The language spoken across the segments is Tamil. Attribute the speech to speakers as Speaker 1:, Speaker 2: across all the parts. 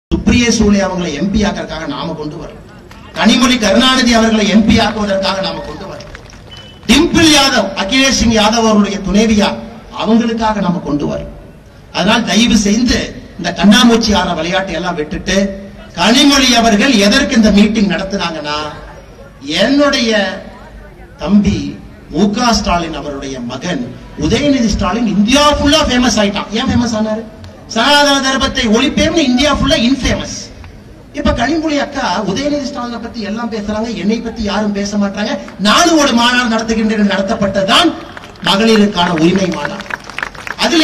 Speaker 1: சுப்ரிய சூலே அவங்களை எம்பி ஆக்கிறதுக்காக நாம கொண்டு வரல கனிமொழி கருணாநிதி அவர்களை எம்பி ஆக்குவதற்காக நாம கொண்டு வரல டிம்பிள் யாதவ் அகிலேஷ் சிங் யாதவ் அவருடைய துணைவியா அவங்களுக்காக நாம கொண்டு வரோம் அதனால் தயவு செய்து இந்த கண்ணாமூச்சி ஆன விளையாட்டை எல்லாம் விட்டுட்டு கனிமொழி அவர்கள் எதற்கு இந்த மீட்டிங் நடத்துனாங்கன்னா என்னுடைய தம்பி மு க ஸ்டாலின் அவருடைய மகன் உதயநிதி ஸ்டாலின் இந்தியா ஃபுல்லா ஃபேமஸ் ஆயிட்டான் ஏன் ஃபேமஸ் ஆனாரு சனாதன தர்மத்தை ஒழிப்பேன்னு இந்தியா ஃபுல்லா இன்ஃபேமஸ் இப்ப கனிமொழி அக்கா உதயநிதி ஸ்டாலினை பத்தி எல்லாம் பேசுறாங்க என்னை பத்தி யாரும் பேச மாட்டாங்க நானும் ஒரு மாநாடு நடத்துகின்றேன் நடத்தப்பட்டதுதான் மகளிருக்கான உரிமை மாநாடு அதுல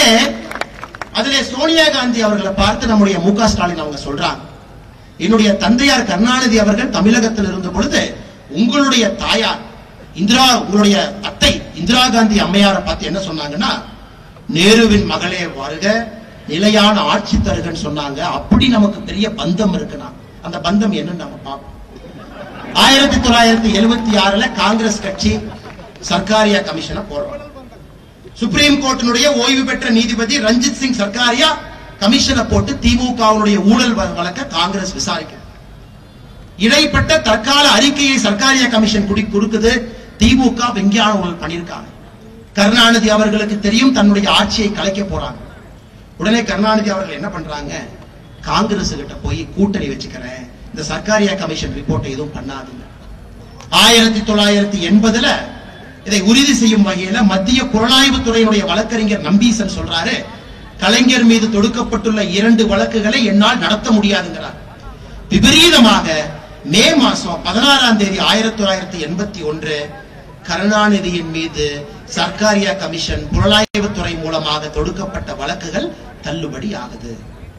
Speaker 1: அதுல சோனியா காந்தி அவர்களை பார்த்து நம்முடைய மு க ஸ்டாலின் அவங்க சொல்றாங்க என்னுடைய தந்தையார் கருணாநிதி அவர்கள் தமிழகத்தில் இருந்த பொழுது உங்களுடைய தாயார் இந்திரா உங்களுடைய அத்தை இந்திரா காந்தி அம்மையாரை பார்த்து என்ன சொன்னாங்கன்னா நேருவின் மகளே வருக நிலையான ஆட்சி தருகன்னு சொன்னாங்க அப்படி நமக்கு பெரிய பந்தம் இருக்குன்னா அந்த பந்தம் என்னன்னு நம்ம பார்ப்போம் ஆயிரத்தி தொள்ளாயிரத்தி எழுபத்தி ஆறுல காங்கிரஸ் கட்சி சர்க்காரியா கமிஷனை போடுறாங்க சுப்ரீம் கோர்ட்டினுடைய ஓய்வு பெற்ற நீதிபதி ரஞ்சித் சிங் சர்க்காரியா கமிஷனை போட்டு திமுகவுடைய ஊழல் வ- வழக்க காங்கிரஸ் விசாரிக்க இடைப்பட்ட தற்கால அறிக்கையை சர்க்காரியா கமிஷன் குடி கொடுக்குது திமுக விஞ்ஞான ஊழல் பண்ணியிருக்காங்க கருணாநிதி அவர்களுக்கு தெரியும் தன்னுடைய ஆட்சியை கலைக்க போறாங்க உடனே கருணாநிதி அவர்கள் என்ன பண்றாங்க காங்கிரஸ் கிட்ட போய் கூட்டணி வச்சுக்கிறேன் இந்த சர்க்காரியா கமிஷன் ரிப்போர்ட்டை எதுவும் பண்ணாதுங்க ஆயிரத்தி தொள்ளாயிரத்தி எண்பதுல இதை உறுதி செய்யும் வகையில மத்திய புலனாய்வு துறையினுடைய வழக்கறிஞர் நம்பீசன் சொல்றாரு கலைஞர் மீது தொடுக்கப்பட்டுள்ள இரண்டு வழக்குகளை என்னால் நடத்த முடியாதுங்கிறார் விபரீதமாக மே மாசம் பதினாறாம் தேதி ஆயிரத்தி தொள்ளாயிரத்தி எண்பத்தி ஒன்று கருணாநிதியின் மீது சர்க்காரியா கமிஷன் புலனாய்வுத்துறை மூலமாக தொடுக்கப்பட்ட வழக்குகள் தள்ளுபடி ஆகுது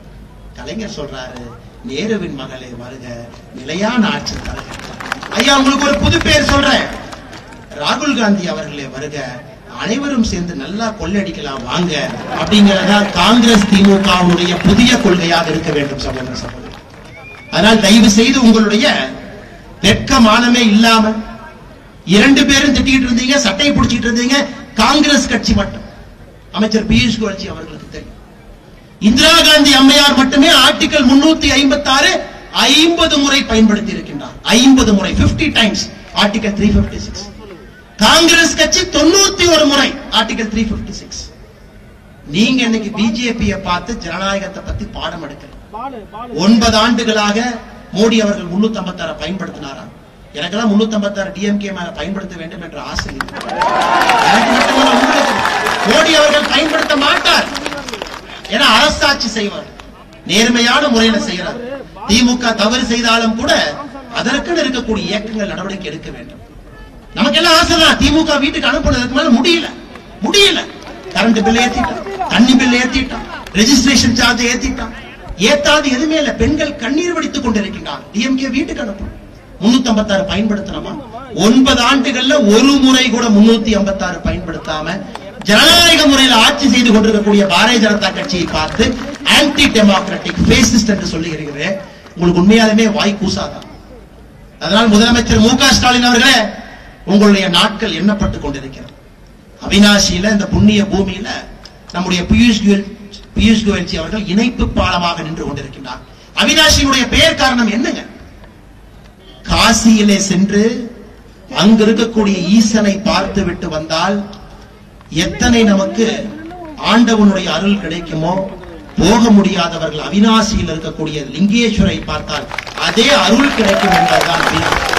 Speaker 1: கலைஞர் சொல்றாரு நேருவின் மகளே வருக நிலையான ஆட்சி தருக ஐயா உங்களுக்கு ஒரு புது பேர் சொல்றேன் ராகுல் காந்தி அவர்களே வருக அனைவரும் சேர்ந்து நல்லா கொள்ளடிக்கலாம் வாங்க அப்படிங்கறதா காங்கிரஸ் திமுகவுடைய புதிய கொள்கையாக இருக்க வேண்டும் சகோதர சகோதரி அதனால் தயவு செய்து உங்களுடைய வெட்கமானமே இல்லாம இரண்டு பேரும் திட்டிக்கிட்டு இருந்தீங்க சட்டையை பிடிச்சிட்டு இருந்தீங்க காங்கிரஸ் கட்சி மட்டும் அமைச்சர் பியூஷ் கோயல்ஜி அவர்களுக்கு தெரியும் இந்திரா காந்தி அம்மையார் மட்டுமே ஆர்டிகல் முன்னூத்தி ஐம்பத்தி ஆறு ஐம்பது முறை பயன்படுத்தி இருக்கின்றார் ஐம்பது முறை 50 times article three fifty six Congress கட்சி தொண்ணூத்தி ஒரு முறை ஆர்டிகல் த்ரீ பிப்டி சிக்ஸ் நீங்க இன்னைக்கு பிஜேபியை பார்த்து ஜனநாயகத்தை பத்தி பாடம் எடுக்கல ஒன்பது ஆண்டுகளாக மோடி அவர்கள் முன்னூத்தி ஐம்பத்தாறு பயன்படுத்தினாராம் எனக்கெல்லாம் முன்னூத்தி ஐம்பத்தாறு டிஎம்கே மேல பயன்படுத்த வேண்டும் என்ற ஆசை இருக்கு. எனக்கு மட்டுமல்ல உங்களுக்கு. மோடி அவர்கள் பயன்படுத்த மாட்டார் என அரசாட்சி செய்வார் நேர்மையான முறையில செய்யறார் திமுக தவறு செய்தாலும் கூட அதற்குன்னு இருக்கக்கூடிய இயக்கங்கள் நடவடிக்கை எடுக்க வேண்டும் நமக்கு எல்லாம் ஆசைதான் திமுக வீட்டுக்கு அனுப்புனதுக்கு மேல முடியல முடியல கரண்ட் பில் ஏத்திட்டான் தண்ணி பில் ஏத்திட்டான் ரெஜிஸ்ட்ரேஷன் சார்ஜ் ஏத்திட்டான் ஏத்தாது எதுவுமே இல்ல பெண்கள் கண்ணீர் வடித்துக் கொண்டிருக்கின்றார் டிஎம்கே வீட்டுக்கு அனுப்பும் முன்னூத்தி ஐம்பத்தாறு பயன்படுத்தணுமா ஒன்பது ஆண்டுகள்ல ஒரு முறை கூட முன்னூத்தி ஐம்பத்தாறு பயன்படுத்தாம ஜனநாயக முறையில் ஆட்சி செய்து கொண்டிருக்கக்கூடிய பாரதிய ஜனதா கட்சியை பார்த்து ஆன்டி டெமோக்ராட்டிக் பேசிஸ்ட் என்று சொல்லுகிறீர்களே உங்களுக்கு உண்மையாலுமே வாய் கூசாதான் அதனால் முதலமைச்சர் மு க ஸ்டாலின் அவர்களே உங்களுடைய நாட்கள் எண்ணப்பட்டுக் கொண்டிருக்கிறது அவினாசியில இந்த புண்ணிய பூமியில நம்முடைய பியூஷ் கோயல் பியூஷ் கோயல்ஜி அவர்கள் இணைப்பு பாலமாக நின்று கொண்டிருக்கின்றார் அவினாசியினுடைய பெயர் காரணம் என்னங்க காசியிலே சென்று அங்க இருக்கக்கூடிய ஈசனை பார்த்து விட்டு வந்தால் எத்தனை நமக்கு ஆண்டவனுடைய அருள் கிடைக்குமோ போக முடியாதவர்கள் அவினாசியில் இருக்கக்கூடிய லிங்கேஸ்வரை பார்த்தால் அதே அருள் கிடைக்கும் என்பதுதான் அவினாசி